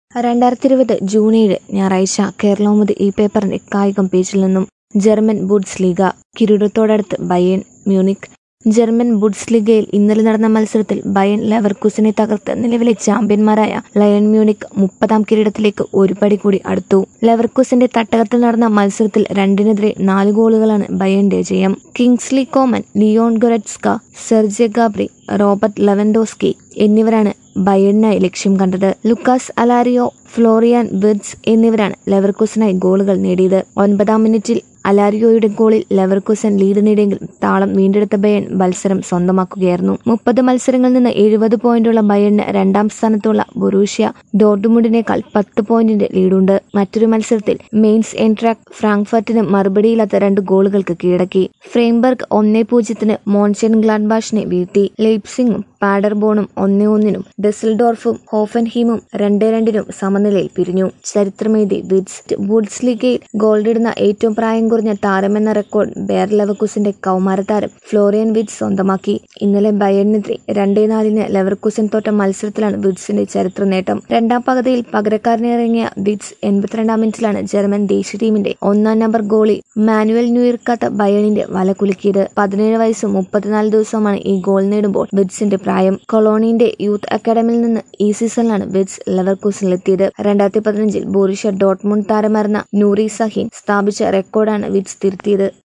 രണ്ടായിരത്തി ഇരുപത് ജൂൺ ഏഴ് ഞായറാഴ്ച കേരളൗമുദി ഈ പേപ്പറിന്റെ കായികം പേജിൽ നിന്നും ജർമ്മൻ ബുഡ്സ് ലീഗ കിരീടത്തോടടുത്ത് ബയേൺ മ്യൂണിക് ജർമ്മൻ ബുഡ്സ് ലീഗയിൽ ഇന്നലെ നടന്ന മത്സരത്തിൽ ബയൺ ലെവർകുസിനെ തകർത്ത് നിലവിലെ ചാമ്പ്യന്മാരായ ലയൺ മ്യൂണിക് മുപ്പതാം കിരീടത്തിലേക്ക് ഒരു പടി കൂടി അടുത്തു ലെവർകുസിന്റെ തട്ടകത്തിൽ നടന്ന മത്സരത്തിൽ രണ്ടിനെതിരെ നാല് ഗോളുകളാണ് ബയന്റെ ജയം Kingsley Coman Leon Goretzka Serge Gnabry Robert Lewandowski എന്നിവരാണ് ബയണിനായി ലക്ഷ്യം കണ്ടത് ലുക്കാസ് അലാരിയോ ഫ്ലോറിയാൻ വിർഡ്സ് എന്നിവരാണ് ലെവർകുസനായി ഗോളുകൾ നേടിയത് ഒൻപതാം മിനിറ്റിൽ അലാരിയോയുടെ ഗോളിൽ ലെവർകുസൻ ലീഡ് നേടിയെങ്കിലും താളം വീണ്ടെടുത്ത ബയൺ മത്സരം സ്വന്തമാക്കുകയായിരുന്നു മുപ്പത് മത്സരങ്ങളിൽ നിന്ന് എഴുപത് പോയിന്റുള്ള ബയണിന് രണ്ടാം സ്ഥാനത്തുള്ള ബൊറൂഷ്യ ഡോർഡുമുണ്ടിനേക്കാൾ പത്ത് പോയിന്റിന്റെ ലീഡുണ്ട് മറ്റൊരു മത്സരത്തിൽ മെയിൻസ് എൻട്രാക് ഫ്രാങ്ക്ഫർട്ടിന് മറുപടിയില്ലാത്ത രണ്ട് ഗോളുകൾക്ക് കീഴടക്കി ഫ്രെയിംബർഗ് ഒന്നേ പൂജ്യത്തിന് മോൺചെൻ ഗ്ലാഡ്ബാഷിനെ വീഴ്ത്തി ലെയ്പ്സിംഗും പാഡർബോണും ഒന്നേ ഒന്നിനും ഡെസിൽഡോർഫും ഹോഫൻഹീമും രണ്ടേ രണ്ടിനും സമനിലയിൽ പിരിഞ്ഞു ചരിത്രമേതി വിറ്റ്സ് വുഡ്സ് ലീഗയിൽ ഗോൾഡിടുന്ന ഏറ്റവും പ്രായം കുറഞ്ഞ താരമെന്ന റെക്കോർഡ് ബെയർ ലെവക്കുസിന്റെ കൗമാരതാരം ഫ്ലോറിയൻ വിറ്റ്സ് സ്വന്തമാക്കി ഇന്നലെ ബയണിനെതിരെ രണ്ടേ നാലിന് ലെവർകുസൻ തോറ്റ മത്സരത്തിലാണ് വിറ്റ്സിന്റെ ചരിത്ര നേട്ടം രണ്ടാം പകുതിയിൽ പകരക്കാരനിറങ്ങിയ വിറ്റ്സ് എൺപത്തിരണ്ടാം മിനിറ്റിലാണ് ജർമ്മൻ ദേശീയ ടീമിന്റെ ഒന്നാം നമ്പർ ഗോളി മാനുവൽ ന്യൂയിർക്കാത്ത ബയണിന്റെ വല കുലുക്കിയത് പതിനേഴ് വയസ്സും മുപ്പത്തിനാല് ദിവസവുമാണ് ഈ ഗോൾ നേടുമ്പോൾ വിറ്റ്സിന്റെ പ്രായം കൊളോണിന്റെ യൂത്ത് അക്കാദമിയിൽ നിന്ന് ഈ സീസണിലാണ് വിറ്റ്സ് ലെവർകൂസിലെത്തിയത് രണ്ടായിരത്തി പതിനഞ്ചിൽ ബോറിഷ്യ ഡോട്ട്മുണ്ട് താരമായിരുന്ന നൂറി സഹീൻ സ്ഥാപിച്ച റെക്കോർഡാണ് വിറ്റ്സ് തിരുത്തിയത്